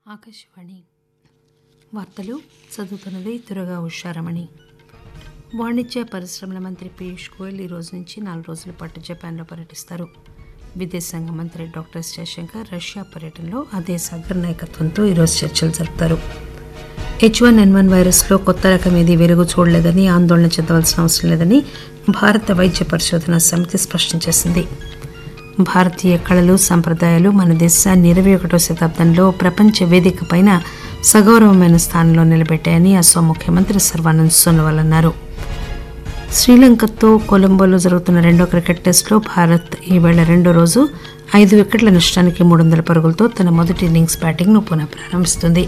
ఆకాశవాణి వార్తలు చదువుతున్నది తురగా ఉషారమణి వాణిజ్య పరిశ్రమల మంత్రి పీయూష్ గోయల్ ఈ రోజు నుంచి నాలుగు రోజుల పాటు జపాన్లో పర్యటిస్తారు విదేశాంగ మంత్రి డాక్టర్ ఎస్ జయశంకర్ రష్యా పర్యటనలో ఆ దేశ అగ్రనాయకత్వంతో ఈరోజు చర్చలు జరుపుతారు హెచ్ వన్ ఎన్ వన్ వైరస్లో కొత్త రకం ఏది వెలుగు చూడలేదని ఆందోళన చెందవలసిన అవసరం లేదని భారత వైద్య పరిశోధన సమితి స్పష్టం చేసింది భారతీయ కళలు సంప్రదాయాలు మన దేశాన్ని ఇరవై ఒకటో శతాబ్దంలో ప్రపంచ వేదిక పైన సగౌరవమైన స్థానంలో నిలబెట్టాయని అస్సాం ముఖ్యమంత్రి సర్వానంద్ సోనోవాల్ అన్నారు శ్రీలంకతో కొలంబోలో జరుగుతున్న రెండో క్రికెట్ టెస్టులో భారత్ ఈవేళ రెండో రోజు ఐదు వికెట్ల నష్టానికి మూడు వందల పరుగులతో తన మొదటి ఇన్నింగ్స్ బ్యాటింగ్ను పునః ప్రారంభిస్తుంది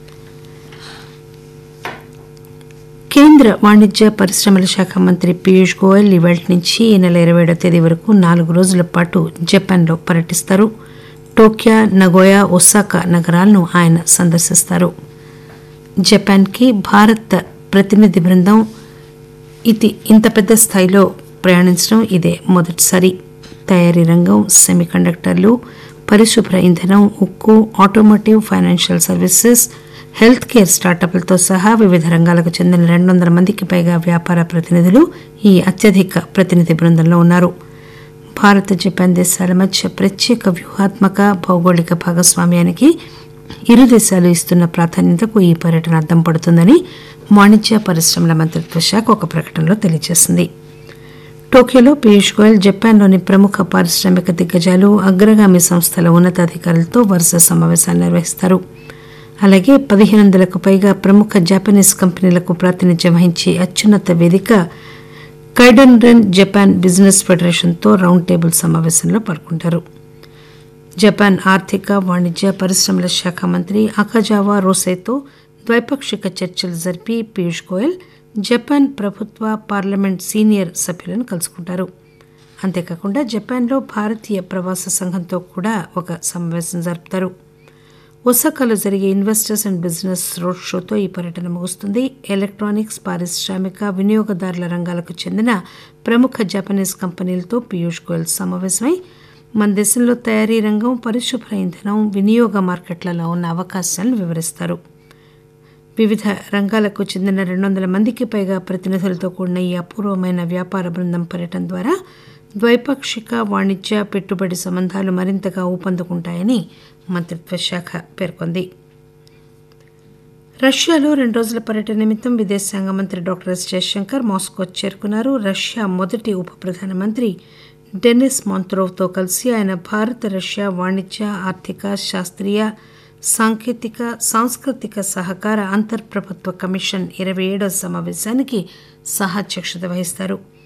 కేంద్ర వాణిజ్య పరిశ్రమల శాఖ మంత్రి పీయూష్ గోయల్ ఈవేళ నుంచి ఈ నెల ఇరవై ఏడో తేదీ వరకు నాలుగు రోజుల పాటు జపాన్లో పర్యటిస్తారు టోక్యో నగోయా ఒసాకా నగరాలను ఆయన సందర్శిస్తారు జపాన్కి భారత్ ప్రతినిధి బృందం ఇది ఇంత పెద్ద స్థాయిలో ప్రయాణించడం ఇదే మొదటిసారి తయారీ రంగం సెమీ కండక్టర్లు పరిశుభ్ర ఇంధనం ఉక్కు automotive financial services healthcare స్టార్టప్లతో సహా వివిధ రంగాలకు చెందిన రెండు వందల మందికి పైగా వ్యాపార ప్రతినిధులు ఈ అత్యధిక ప్రతినిధి బృందంలో ఉన్నారు భారత్ జపాన్ దేశాల మధ్య ప్రత్యేక వ్యూహాత్మక భౌగోళిక భాగస్వామ్యానికి ఇరు దేశాలు ఇస్తున్న ప్రాధాన్యతకు ఈ పర్యటన అద్దం పడుతుందని వాణిజ్య పరిశ్రమల మంత్రిత్వ శాఖ ఒక ప్రకటనలో తెలియజేసింది టోక్యోలో పీయూష్ గోయల్ జపాన్లోని ప్రముఖ పారిశ్రామిక దిగ్గజాలు అగ్రగామి సంస్థల ఉన్నతాధికారులతో వరుస సమావేశాలు నిర్వహిస్తారు అలాగే పదిహేను వందలకు పైగా ప్రముఖ జపనీస్ కంపెనీలకు ప్రాతినిధ్యం వహించే అత్యున్నత వేదిక కైడన్రెన్ జపాన్ బిజినెస్ ఫెడరేషన్తో రౌండ్ టేబుల్ సమావేశంలో పాల్గొంటారు జపాన్ ఆర్థిక వాణిజ్య పరిశ్రమల శాఖ మంత్రి అకజావా రోసైతో ద్వైపాక్షిక చర్చలు జరిపి పీయూష్ గోయల్ జపాన్ ప్రభుత్వ పార్లమెంట్ సీనియర్ సభ్యులను కలుసుకుంటారు అంతేకాకుండా జపాన్లో భారతీయ ప్రవాస సంఘంతో కూడా ఒక సమావేశం జరుపుతారు ఒసాకాలో జరిగే ఇన్వెస్టర్స్ అండ్ బిజినెస్ రోడ్ షోతో ఈ పర్యటన ముగుస్తుంది ఎలక్ట్రానిక్స్ పారిశ్రామిక వినియోగదారుల రంగాలకు చెందిన ప్రముఖ జపనీస్ కంపెనీలతో పీయూష్ గోయల్ సమావేశమై మన దేశంలో తయారీ రంగం పరిశుభ్ర ఇంధనం వినియోగ మార్కెట్లలో ఉన్న అవకాశాలను వివరిస్తారు వివిధ రంగాలకు చెందిన రెండు వందల మందికి పైగా ప్రతినిధులతో కూడిన ఈ అపూర్వమైన వ్యాపార బృందం పర్యటన ద్వారా ద్వైపాక్షిక వాణిజ్య పెట్టుబడి సంబంధాలు మరింతగా ఊపందుకుంటాయని మంత్రిత్వ శాఖ పేర్కొంది రష్యాలో రెండు రోజుల పర్యటన నిమిత్తం విదేశాంగ మంత్రి డాక్టర్ ఎస్ జయశంకర్ మాస్కో చేరుకున్నారు రష్యా మొదటి ఉప ప్రధానమంత్రి డెనిస్ మాంత్రోవ్తో కలిసి ఆయన భారత రష్యా వాణిజ్య ఆర్థిక శాస్త్రీయ సాంకేతిక సాంస్కృతిక సహకార అంతర్ప్రభుత్వ కమిషన్ ఇరవై ఏడవ సమావేశానికి సహాధ్యక్షత వహిస్తారు